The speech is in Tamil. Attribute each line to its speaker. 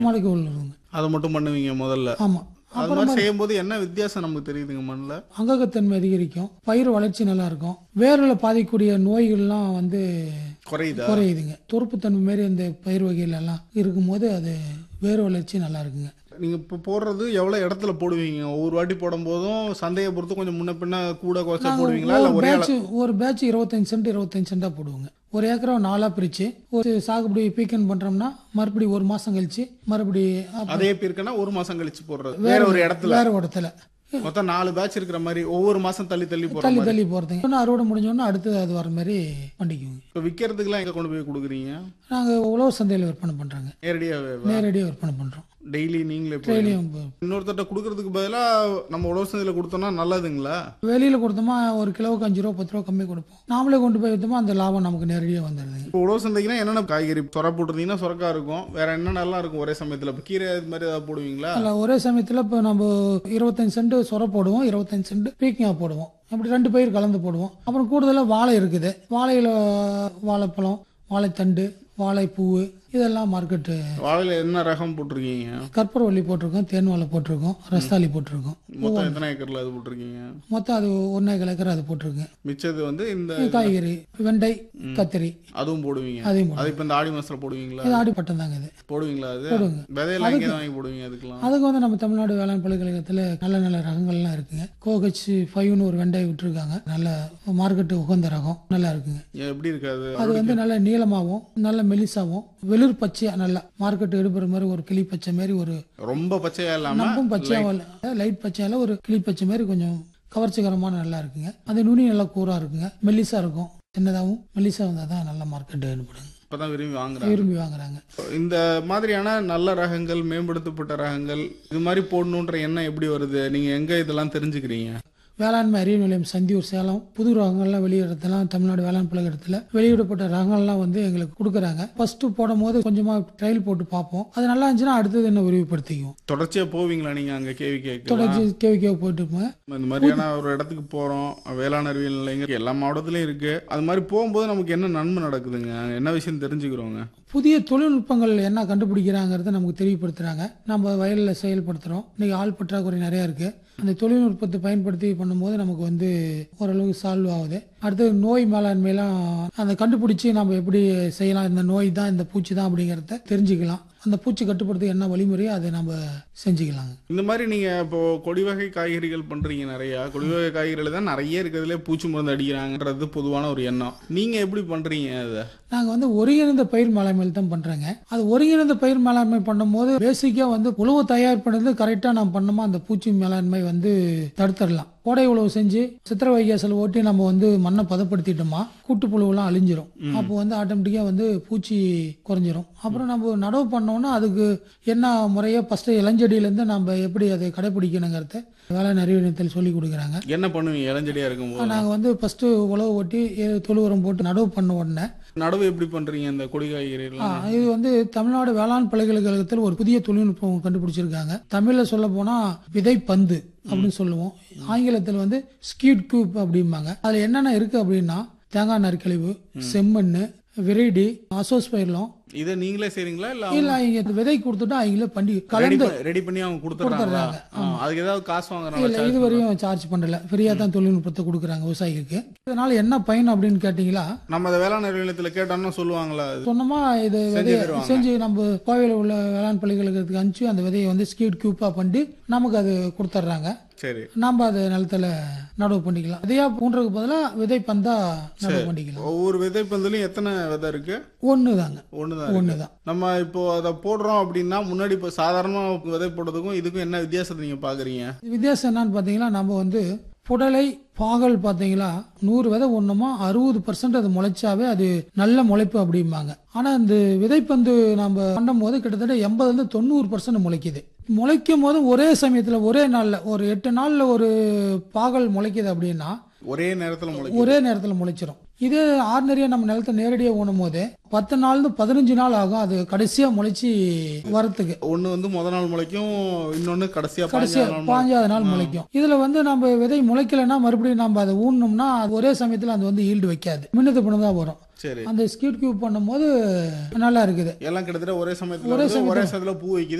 Speaker 1: முளைக்க விழுதுங்க
Speaker 2: அதை மட்டும் பண்ணுவீங்க முதல்ல
Speaker 1: ஆமாம்
Speaker 2: அது மாதிரி செய்யும்போது என்ன வித்தியாசம் நமக்கு தெரியுதுங்க மண்ணில்
Speaker 1: அங்ககத்தன்மை அதிகரிக்கும் பயிர் வளர்ச்சி நல்லா இருக்கும் வேரில் பாதிக்கக்கூடிய நோய்கள்லாம் வந்து
Speaker 2: குறையுதா
Speaker 1: குறையுதுங்க துருப்புத்தன்மை மாரி இந்த பயிர் வகைகள் எல்லாம் இருக்கும்போது அது வேர் வளர்ச்சி நல்லா இருக்குங்க
Speaker 2: நீங்க இப்போ போடுறது எவ்வளவு இடத்துல போடுவீங்க ஒவ்வொரு வாட்டி போடும் போதும் சந்தையை பொறுத்து கொஞ்சம் முன்ன பின்ன கூட குறைச்சா போடுவீங்களா இல்ல
Speaker 1: ஒரு
Speaker 2: ஒரே அள-
Speaker 1: பேட்ச் ஒரு பேட்ச் இருபத்தஞ்சு சென்ட் இருபத்தஞ்சு சென்டா போடுவோங்க ஒரு ஏக்கரை நாலா பிரிச்சு ஒரு சாகுபடி பீக்கன் பண்றோம்னா மறுபடி ஒரு மாசம் கழிச்சு மறுபடி அப்புறம்
Speaker 2: அதே பேருக்குன்னா ஒரு மாசம் கழிச்சு போடுறது வேற ஒரு இடத்துல
Speaker 1: வேற இடத்துல
Speaker 2: மொத்தம் நாலு பேட்ச் இருக்கிற மாதிரி ஒவ்வொரு மாசம் தள்ளி தள்ளி போடுற
Speaker 1: தள்ளி
Speaker 2: மாதிரி
Speaker 1: தள்ளி போறதுங்க இன்னும் அறுவடை முடிஞ்சோன்னா அடுத்தது அது வர மாதிரி பண்ணிக்குவோங்க
Speaker 2: இப்போ விற்கிறதுக்குலாம் எங்க கொண்டு போய் கொடுக்குறீங்க
Speaker 1: நாங்க உழவு சந்தையில் விற்பனை பண்றாங்க
Speaker 2: நேரடியாவே
Speaker 1: நேரடியாக விற்பனை பண்றோம்
Speaker 2: டெய்லி நீங்களே போய்
Speaker 1: டெய்லியும்
Speaker 2: இன்னொருத்தட்ட கொடுக்கறதுக்கு பதிலா நம்ம உழவு சந்தையில கொடுத்தோம்னா நல்லதுங்களா
Speaker 1: வெளியில கொடுத்தோமா ஒரு கிலோவுக்கு அஞ்சு ரூபா பத்து ரூபா கம்மி கொடுப்போம் நாமளே கொண்டு போய் விற்றோமா அந்த லாபம் நமக்கு நேரடியாக வந்துடுதுங்க
Speaker 2: இப்போ உழவு சந்தைக்குனா என்னென்ன காய்கறி சொர போட்டுருந்தீங்கன்னா சொரக்கா இருக்கும் வேற என்னென்னலாம் இருக்கும் ஒரே சமயத்துல இப்போ கீரை இது மாதிரி ஏதாவது போடுவீங்களா
Speaker 1: அதில் ஒரே சமயத்தில் இப்போ நம்ம இருபத்தஞ்சு சென்ட் சொர போடுவோம் இருபத்தஞ்சு சென்ட் பீக்கிங்காக போடுவோம் அப்படி ரெண்டு பயிர் கலந்து போடுவோம் அப்புறம் கூடுதலாக வாழை இருக்குது வாழையில் வாழைப்பழம் வாழைத்தண்டு வாழைப்பூவு இதெல்லாம் மார்க்கெட்டு
Speaker 2: வாழையில என்ன ரகம் போட்டிருக்கீங்க
Speaker 1: கற்பூரவள்ளி போட்டிருக்கோம் தேன் வாழை போட்டிருக்கோம் ரஸ்தாளி போட்டிருக்கோம்
Speaker 2: மொத்தம் எத்தனை ஏக்கர்ல அது போட்டிருக்கீங்க
Speaker 1: மொத்தம் அது ஒன்றே ஏக்கர் அது போட்டிருக்கேன்
Speaker 2: மிச்சது வந்து இந்த
Speaker 1: காய்கறி வெண்டை கத்திரி
Speaker 2: அதுவும் போடுவீங்க
Speaker 1: அதையும் போடுவோம்
Speaker 2: அது இப்போ இந்த ஆடி மாசத்துல போடுவீங்களா
Speaker 1: இது ஆடிப்பட்டம் தாங்க இது
Speaker 2: போடுவீங்களா அது
Speaker 1: போடுங்க.
Speaker 2: விதையெல்லாம் எங்கே வாங்கி போடுவீங்க அதுக்கெல்லாம்
Speaker 1: அதுக்கு வந்து நம்ம தமிழ்நாடு வேளாண் பல்கலைக்கழகத்தில் நல்ல நல்ல ரகங்கள்லாம் இருக்குங்க கோகச் ஃபைவ்னு ஒரு வெண்டை விட்டுருக்காங்க நல்ல மார்க்கெட்டு உகந்த ரகம் நல்லா இருக்குங்க
Speaker 2: ஏன் எப்படி இருக்காது
Speaker 1: அது வந்து நல்ல நீளமாகவும் நல்ல மெலிசாவும் வெளிர் பச்சையா நல்லா மார்க்கெட் எடுக்கிற மாதிரி ஒரு கிளி பச்சை மாதிரி ஒரு
Speaker 2: ரொம்ப பச்சையா இல்லாம
Speaker 1: நம்பும் பச்சையாக லைட் பச்சையால ஒரு கிளி பச்சை மாதிரி கொஞ்சம் கவர்ச்சிகரமான நல்லா இருக்குங்க அந்த நுனி நல்லா கூரா இருக்குங்க மெல்லிசா இருக்கும் சின்னதாகவும் மெல்லிசா வந்தால் தான் நல்ல மார்க்கெட் ஏற்படுங்க
Speaker 2: இப்பதான் விரும்பி வாங்குறாங்க
Speaker 1: விரும்பி வாங்குறாங்க
Speaker 2: இந்த மாதிரியான நல்ல ரகங்கள் மேம்படுத்தப்பட்ட ரகங்கள் இது மாதிரி போடணுன்ற எண்ணம் எப்படி வருது நீங்க எங்க இதெல்லாம் தெரிஞ்சுக்கிறீங்க
Speaker 1: வேளாண்மை அறிவு நிலையம் சந்தியூர் சேலம் புது ரகங்கள்லாம் வெளியிடறதெல்லாம் தமிழ்நாடு வேளாண் பல்கலைக்கழகத்தில் வெளியிடப்பட்ட ரகங்கள்லாம் வந்து எங்களுக்கு கொடுக்குறாங்க ஃபர்ஸ்ட் போடும் போது கொஞ்சமா ட்ரையல் போட்டு பார்ப்போம் அது நல்லா இருந்துச்சுன்னா அடுத்தது என்ன விரிவுபடுத்திக்குவோம்
Speaker 2: தொடர்ச்சியா போவீங்களா நீங்க அங்க கேவி கேட்க
Speaker 1: தொடர்ச்சி கேவி கேவி போயிட்டு இருப்போம்
Speaker 2: இந்த மாதிரியான ஒரு இடத்துக்கு போறோம் வேளாண் அறிவியல் நிலையங்கள் எல்லா மாவட்டத்திலயும் இருக்கு அது மாதிரி போகும்போது நமக்கு என்ன நன்மை நடக்குதுங்க என்ன விஷயம் தெரிஞ்சுக்கிறோங்க
Speaker 1: புதிய தொழில்நுட்பங்கள் என்ன கண்டுபிடிக்கிறாங்கிறத நமக்கு தெரியப்படுத்துறாங்க நம்ம வயலில் செயல்படுத்துகிறோம் இன்னைக்கு ஆள் பற்றாக்குறை நிறையா இருக்கு அந்த தொழில்நுட்பத்தை பயன்படுத்தி பண்ணும்போது நமக்கு வந்து ஓரளவுக்கு சால்வ் ஆகுது அடுத்து நோய் மேலாண்மையெல்லாம் அந்த கண்டுபிடிச்சி நம்ம எப்படி செய்யலாம் இந்த நோய் தான் இந்த பூச்சி தான் அப்படிங்கிறத தெரிஞ்சுக்கலாம் அந்த பூச்சி கட்டுப்படுத்த என்ன வழிமுறையோ அதை நம்ம செஞ்சுக்கலாங்க
Speaker 2: இந்த மாதிரி நீங்க இப்போ கொடி வகை காய்கறிகள் பண்றீங்க நிறைய கொடி வகை காய்கறிகள் தான் நிறைய இருக்கிறதுலே பூச்சி மருந்து அடிக்கிறாங்கன்றது பொதுவான ஒரு எண்ணம் நீங்க எப்படி பண்றீங்க அதை
Speaker 1: நாங்கள் வந்து ஒருங்கிணைந்த பயிர் மேலாண்மையில் தான் பண்ணுறேங்க அது ஒருங்கிணைந்த பயிர் மேலாண்மை பண்ணும்போது பேசிக்காக வந்து உழவு தயார் பண்ணது கரெக்டாக நம்ம பண்ணோமா அந்த பூச்சி மேலாண்மை வந்து தடுத்துடலாம் கோடை உழவு செஞ்சு சித்திரை வைகாசல் ஓட்டி நம்ம வந்து மண்ணை பதப்படுத்திட்டோமா கூட்டுப்புழுவெல்லாம் அழிஞ்சிரும் அப்போ வந்து ஆட்டோமேட்டிக்காக வந்து பூச்சி குறைஞ்சிரும் அப்புறம் நம்ம நடவு பண்ணோம்னா அதுக்கு என்ன முறையோ ஃபஸ்ட்டு இளஞ்செடியிலேருந்து நம்ம எப்படி அதை கடைப்பிடிக்கணுங்கிறத வேளாண் அறிவியத்தில் சொல்லி கொடுக்குறாங்க
Speaker 2: என்ன பண்ணுவீங்க இளஞ்செடியா இருக்கும்போது
Speaker 1: நாங்கள் வந்து ஃபஸ்ட்டு உழவு ஓட்டி ஏ- தொழு உரம் போட்டு நடவு பண்ண உடனே
Speaker 2: நடவு எப்படி பண்றீங்க இந்த கொடி காய்கறிகள்
Speaker 1: ஆ, இது வந்து தமிழ்நாடு வேளாண் பல்கலைக்கழகத்தில் ஒரு புதிய தொழில்நுட்பம் கண்டுபிடிச்சிருக்காங்க தமிழ்ல சொல்ல போனா விதை பந்து அப்படின்னு சொல்லுவோம் ஆங்கிலத்தில் வந்து ஸ்கீட் கூப் அப்படிம்பாங்க அதுல என்னென்ன இருக்கு அப்படின்னா தேங்காய் நற்கழிவு செம்மண் விரைடி அசோஸ்பைர்லம்
Speaker 2: இதை நீங்களே செய்றீங்களா இல்ல
Speaker 1: இல்ல இங்க விதை கொடுத்துட்டு அவங்களே பண்ணி
Speaker 2: ரெடி
Speaker 1: கலந்து
Speaker 2: ரெடி பண்ணி அவங்க கொடுத்துறாங்களா அதுக்கு ஏதாவது காசு
Speaker 1: இல்ல
Speaker 2: வாங்குறாங்களா
Speaker 1: இது வரையும் சார்ஜ் பண்ணல ஃப்ரீயா தான் தொழில்நுட்பத்தை கொடுக்குறாங்க விவசாயிகளுக்கு இதனால என்ன பயன் அப்படின்னு கேட்டீங்களா
Speaker 2: நம்ம அதை வேளாண் நிலையத்துல கேட்டோம்னா சொல்லுவாங்களா அது
Speaker 1: சொன்னோமா இது விதைய செஞ்சு நம்ம கோவையில் உள்ள வேளாண் பல்கலைக்கழகத்துக்கு அனுப்பிச்சு அந்த விதையை வந்து ஸ்கீட் கியூப்பா பண்ணி நமக்கு அது கொடுத்துட்றாங்க
Speaker 2: சரி
Speaker 1: நாம அதை நிலத்துல நடவு பண்ணிக்கலாம் விதையா பூன்றதுக்கு பதிலாக விதை பந்தா நடவு பண்ணிக்கலாம்
Speaker 2: ஒவ்வொரு விதை பந்துலயும் எத்தனை விதை இருக்கு
Speaker 1: ஒன்று தாங்க
Speaker 2: ஒண்ணுதான்
Speaker 1: ஒன்று
Speaker 2: இருக்கு.
Speaker 1: தான்
Speaker 2: நம்ம இப்போ அதை போடுறோம் அப்படின்னா முன்னாடி இப்போ சாதாரணமா விதை போடுறதுக்கும் இதுக்கும் என்ன வித்தியாசத்தை நீங்க பாக்குறீங்க
Speaker 1: வித்தியாசம் என்னன்னு பார்த்தீங்கன்னா நம்ம வந்து புடலை பாகல் பார்த்தீங்களா நூறு விதை ஒண்ணுமா அறுபது பர்சன்ட் அது முளைச்சாவே அது நல்ல முளைப்பு அப்படிம்பாங்க ஆனால் இந்த விதைப்பந்து நம்ம பண்ணும்போது கிட்டத்தட்ட எண்பதுலேருந்து தொண்ணூறு பர்சன்ட் முளைக்குது முளைக்கும் போது ஒரே சமயத்தில் ஒரே நாளில் ஒரு எட்டு நாளில் ஒரு பாகல் முளைக்குது அப்படின்னா
Speaker 2: ஒரே நேரத்துல முளைக்கும்
Speaker 1: ஒரே நேரத்தில் முளைச்சிரும் இதே ஆர்டினரியாக நம்ம நிலத்தை நேரடியாக ஊனும் போது பத்து நாள்னு பதினஞ்சு நாள் ஆகும் அது கடைசியாக முளைச்சி வரத்துக்கு
Speaker 2: ஒண்ணு வந்து முத நாள் முளைக்கும் இன்னொன்னு கடைசியா
Speaker 1: கடைசியா
Speaker 2: பதினஞ்சாவது நாள் முளைக்கும்.
Speaker 1: பாஞ்சாவது நாள் முளைக்கும் இதுல வந்து நம்ம விதை முளைக்கலைன்னா மறுபடியும் நம்ம அதை ஊனோம்னா அது ஒரே சமயத்துல அது வந்து ஈல்டு வைக்காது மின்னத்து பண்ண தான் வரும்
Speaker 2: சரி
Speaker 1: அந்த ஸ்கீட் கியூப் பண்ணும்போது நல்லா இருக்குது
Speaker 2: எல்லாம் கிட்டத்தட்ட ஒரே சமயத்துல
Speaker 1: ஒரே
Speaker 2: வருது, ஒரே சமயத்துல பூ வைக்குது